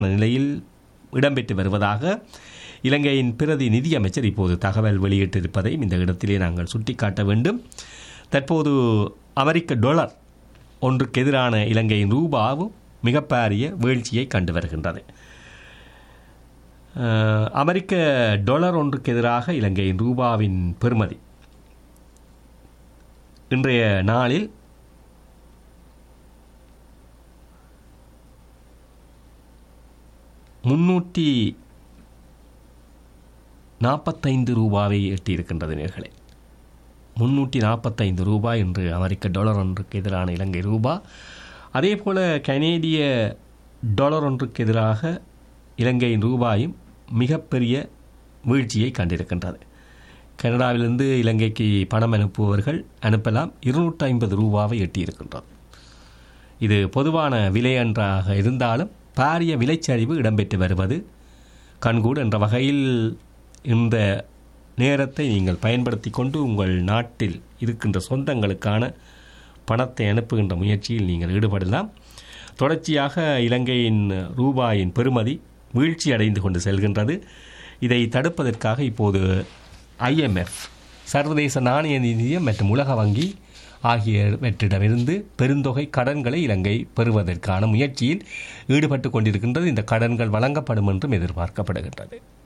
நிலையில் இடம்பெற்று வருவதாக இலங்கையின் பிரதி நிதியமைச்சர் இப்போது தகவல் வெளியிட்டிருப்பதையும் இந்த இடத்திலே நாங்கள் சுட்டிக்காட்ட வேண்டும் தற்போது அமெரிக்க டொலர் ஒன்றுக்கு எதிரான இலங்கையின் ரூபாவும் மிகப்பெரிய வீழ்ச்சியை கண்டு வருகின்றது அஹ், அமெரிக்க டொலர் ஒன்றுக்கு எதிராக இலங்கையின் ரூபாவின் பெறுமதி இன்றைய நாளில் முன்னூற்றி நாற்பத்தைந்து ரூபாவை எட்டியிருக்கின்றது நேர்களே முன்னூற்றி நாற்பத்தைந்து ரூபாய் என்று அமெரிக்க டாலர் ஒன்றுக்கு எதிரான இலங்கை ரூபா அதே போல் கனேடிய டாலர் ஒன்றுக்கு எதிராக இலங்கையின் ரூபாயும் மிகப்பெரிய வீழ்ச்சியை கண்டிருக்கின்றது கனடாவிலிருந்து இலங்கைக்கு பணம் அனுப்புபவர்கள் அனுப்பலாம் இருநூற்றி ஐம்பது ரூபாவை எட்டியிருக்கின்றது இது பொதுவான விலை என்றாக இருந்தாலும் பாரிய விலைச்சரிவு இடம்பெற்று வருவது கண்கூடு என்ற வகையில் இந்த நேரத்தை நீங்கள் பயன்படுத்தி கொண்டு உங்கள் நாட்டில் இருக்கின்ற சொந்தங்களுக்கான பணத்தை அனுப்புகின்ற முயற்சியில் நீங்கள் ஈடுபடலாம் தொடர்ச்சியாக இலங்கையின் ரூபாயின் பெறுமதி வீழ்ச்சி அடைந்து கொண்டு செல்கின்றது இதை தடுப்பதற்காக இப்போது ஐஎம்எஃப் சர்வதேச நாணய நிதியம் மற்றும் உலக வங்கி ஆகியவற்றிடமிருந்து பெருந்தொகை கடன்களை இலங்கை பெறுவதற்கான முயற்சியில் ஈடுபட்டு கொண்டிருக்கின்றது இந்த கடன்கள் வழங்கப்படும் என்றும் எதிர்பார்க்கப்படுகின்றது